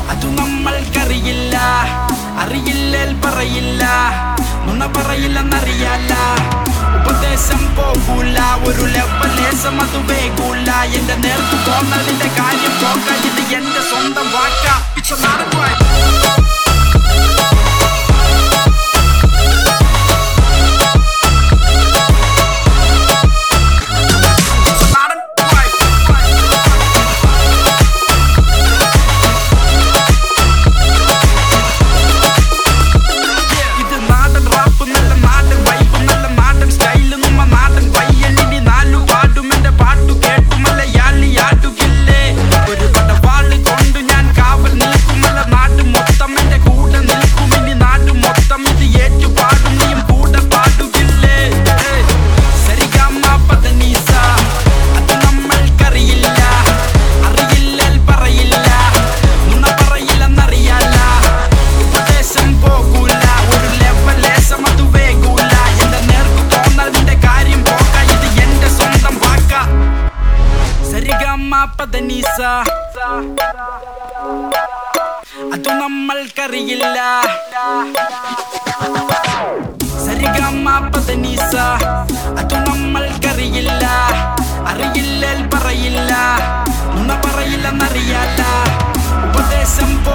അതു നമ്മൾക്കറിയില്ല അറിയില്ലേൽ പറയില്ല നുണ പറയില്ലെന്നറിയാല ഉപദേശം പോകൂല ഒരു ലെവലേശം അത് വേഗൂല എന്റെ നേർക്ക് പോന്നതിന്റെ കാര്യം പോക്ക ഇത് എന്റെ സ്വന്തം വാക്ക It's a lot of work. It's a lot of work. ഇത് നാടൻ റാപ്പ് നല്ല നാടൻ വൈബ് നല്ല നാടൻ സ്റ്റൈല് നമ്മ നാടൻ പയ്യനിനി നാലു പാടും എന്റെ പാട്ടു കേട്ടു മലയാളി ആടുകില്ലേ ഒരു പടവാള് കൊണ്ട് ഞാൻ കാവൽ നിൽക്കുമല്ല നാട് മൊത്തം എന്റെ കൂടെ നിൽക്കും ഇനി നാട് മൊത്തം ഇത് ഏറ്റു പാടും നീയും കൂടെ പാടുകില്ലേ ഏയ്, സരിഗമ പദനീസ അത് നമ്മൾക്കറിയില്ല അറിയില്ലേൽ പറയില്ല നുണ പറയില്ലെന്നറിയാല ഉപദേശം പോകൂല ഒരു ലെവലേശം അത് വേഗൂല എന്റെ നേർക്ക് തോന്നലിന്റെ കാര്യം പോക്ക ഇത് എന്റെ സ്വന്തം വാക്ക സരിഗമ പദനീസ അത് നമ്മൾക്കറിയില്ല സരിഗമ പദനീസ അത് നമ്മൾക്കറിയില്ല അറിയില്ലേൽ പറയില്ല നുണ പറയില്ലെന്നറിയാല ഉപദേശം